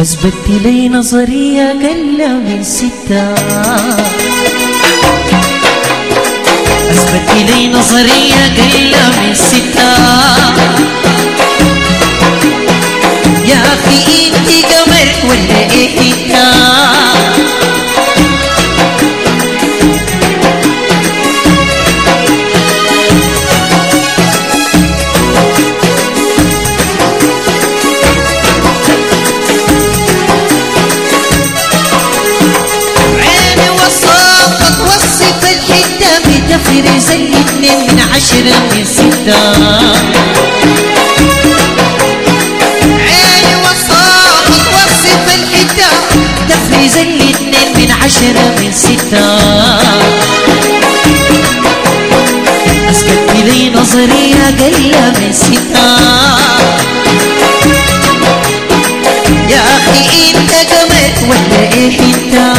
أثبت لي نظرية قل من ستة أثبت لي نظرية قل من ستة يا أخي أنت قمر ولا إيه أنت عيني وصفت وصف الحتة بتفرز الاثنين من عشرة من ستة عيني وصفت وصف الحتة تفرز الاثنين من عشرة من ستة أثبت لي نظرية قل من ستة يا أخي أنت قمر ولا إيه أنت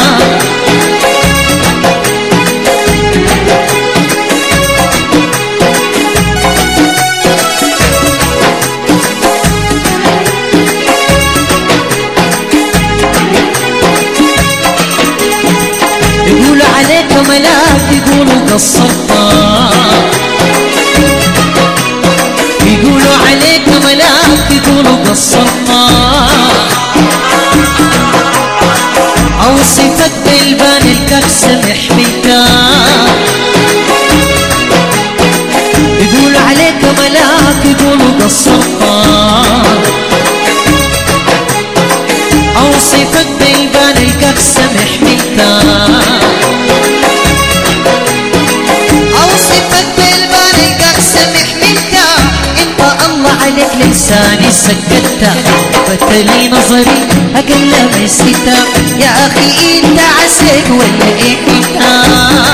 يقولوا عليك ملاك يقولوا قصرتها يقولوا عليك ملاك يقولوا قصرتها أوصفك بالبان الكبس محملتها يقولوا عليك ملاك يقولوا قصرتها أوصفك بالبان الكبس محملتها أوصفك بالبان الكبس محملتها انت الله عليك لساني سكتها فتلي نظري أقل من ستة يا أخي انت عسيك ولا إيه انت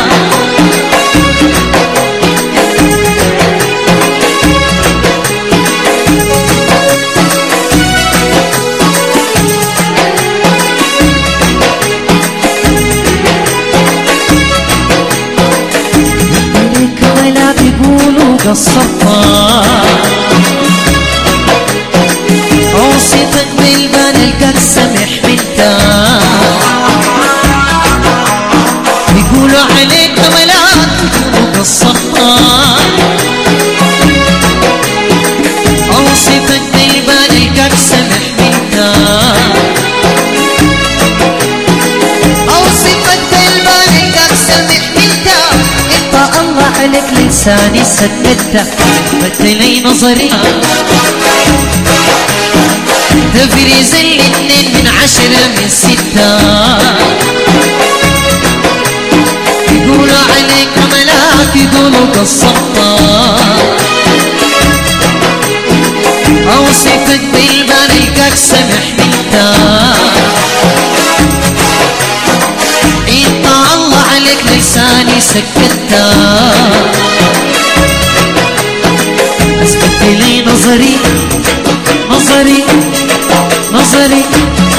عليك ولا بيقولوا قصرتها أوصفك بالبان القد سمح منتا بيقولوا عليك ملاك بيقولوا قصرتها أوصفك بالبان القد سمح منتا أوصفك بالبان القد سمح منتا انت الله عليك لساني سكتها فتلي نظري تفريز الاثنين من عشرة من ستة يقولوا عليك ملاك يقولوا قصرتها أوصفك بالبركة سمح منتا انت الله عليك لساني سكتها اثبت لي نظري نظري نظري